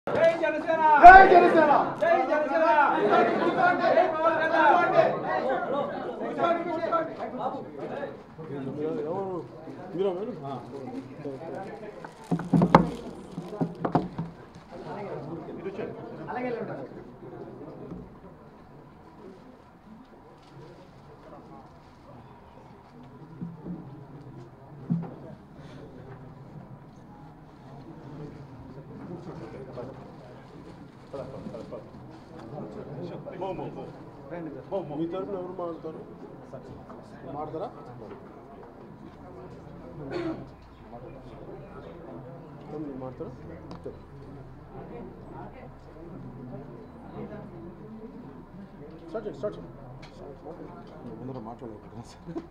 జై జనసేన జై జనసేన జై జనసేన జై పవన్ కళ్యాణ్ మీ తరఫున ఎవరు మాట్లాడతారు మాట్లాడతారా మీరు మాట్లాడతారా చెప్పు. స్టార్ట్ చేయండి స్టార్ట్ చేయండి ముందర మాట్లాడలేదు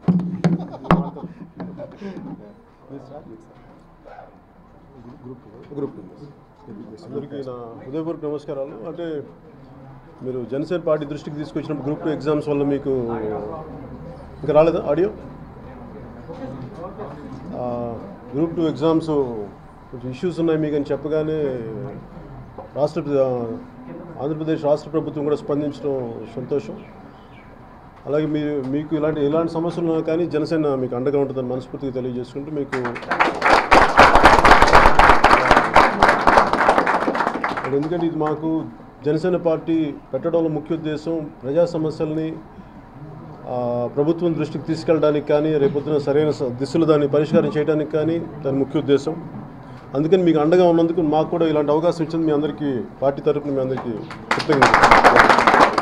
గ్రూప్ గ్రూప్ అందరికీ నా హృదయపూర్వక నమస్కారాలు అంటే మీరు జనసేన పార్టీ దృష్టికి తీసుకొచ్చినప్పుడు గ్రూప్ టూ ఎగ్జామ్స్ వల్ల మీకు ఇంకా రాలేదా ఆడియో ఆ, గ్రూప్ టూ ఎగ్జామ్స్ కొంచెం ఇష్యూస్ ఉన్నాయి మీకు అని చెప్పగానే రాష్ట్ర ఆ, ఆంధ్రప్రదేశ్ రాష్ట్ర ప్రభుత్వం కూడా స్పందించడం సంతోషం అలాగే మీ మీకు ఇలాంటి ఎలాంటి సమస్యలు ఉన్నా కానీ జనసేన మీకు అండగా ఉంటుందని మనస్ఫూర్తిగా తెలియజేసుకుంటూ మీకు మరి ఎందుకంటే ఇది మాకు జనసేన పార్టీ పెట్టడంలో ముఖ్య ఉద్దేశం ప్రజా సమస్యల్ని ఆ, ప్రభుత్వం దృష్టికి తీసుకెళ్ళడానికి కానీ రేపొద్దున సరైన స- దిశలో దాన్ని పరిష్కారం చేయడానికి కానీ దాని ముఖ్య ఉద్దేశం అందుకని మీకు అండగా ఉన్నందుకు మాకు కూడా ఇలాంటి అవకాశం ఇచ్చింది మీ అందరికీ పార్టీ తరపున మీ అందరికీ కృతజ్ఞతలు